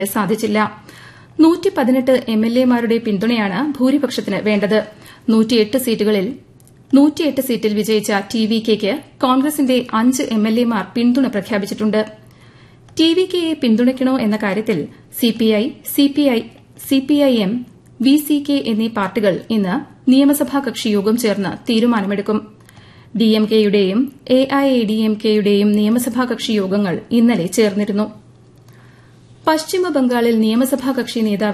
സാധിച്ചില്ല എംഎൽഎമാരുടെ പിന്തുണയാണ് ഭൂരിപക്ഷത്തിന് വേണ്ടത് സീറ്റുകളിൽ സീറ്റിൽ വിജയിച്ച ടി വി കെയ്ക്ക് കോൺഗ്രസിന്റെ അഞ്ച് എംഎൽഎമാർ പിന്തുണ പ്രഖ്യാപിച്ചിട്ടുണ്ട് ടി വി കെയെ പിന്തുണയ്ക്കണോ എന്ന കാര്യത്തിൽ CPI CPIM V C K എന്നീ പാർട്ടികൾ ഇന്ന് നിയമസഭാ കക്ഷിയോഗം ചേർന്ന് തീരുമാനമെടുക്കും ഡിഎംകെയുടെയും എഐഎഡിഎംകെയുടെയും നിയമസഭാ കക്ഷി യോഗങ്ങൾ ഇന്നലെ ചേർന്നിരുന്നു പശ്ചിമബംഗാളിൽ നിയമസഭാ കക്ഷി നേതാവ്